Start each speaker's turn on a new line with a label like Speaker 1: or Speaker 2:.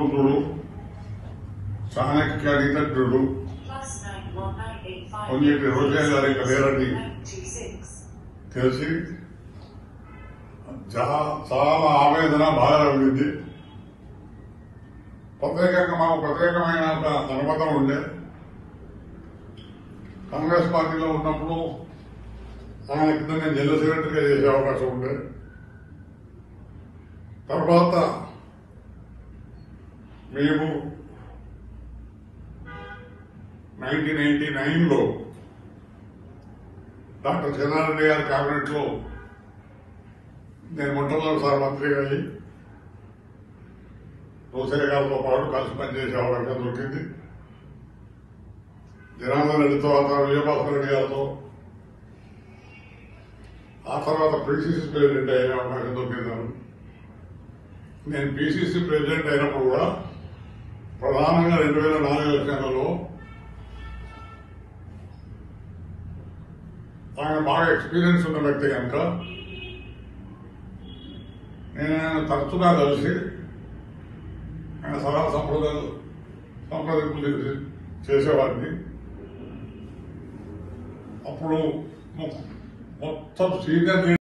Speaker 1: సమర్థుడు చాణక్య నిదగ్ధుడు
Speaker 2: కొన్నిటి రోజే గారి లేరండి
Speaker 1: తెలిసి చా- చాలా ఆవేదన బాధ కలిగింది ప్రత్యేకంగా మాకు ప్రత్యేకమైన ఒక అనుమతం ఉండే కాంగ్రెస్ పార్టీలో ఉన్నప్పుడు ఆయన కింద నేను జిల్లా సెక్రటరీగా చేసే అవకాశం ఉండే తర్వాత మేము నైన్టీన్ ఎయిటీ నైన్లో డాక్టర్ చెన్నారెడ్డి గారి క్యాబినెట్లో నేను మొట్టమొదటిసారి మంత్రిగా అయ్యి రోసయ్య గారితో పాటు కలిసి పనిచేసే అవకాశం దొరికింది జనార్దన్ రెడ్డితో ఆ తర్వాత విజయభాస్కర్ రెడ్డి గారితో ఆ తర్వాత పిసిసి ప్రెసిడెంట్ అయ్యే అవకాశం దొరికింది నాకు. నేను పిసిసి ప్రెసిడెంట్ అయినప్పుడు కూడా ప్రధానంగా రెండు వేల నాలుగు ఎలక్షన్లలో ఆయన బాగా ఎక్స్పీరియన్స్ ఉన్న వ్యక్తి కనుక నేను ఆయన తరచుగా కలిసి ఆయన సలహా సంప్రదాయాలు సంప్రదింపులు చేసి- చేసేవాడిని అప్పుడు మొ- మొత్తం సీనియర్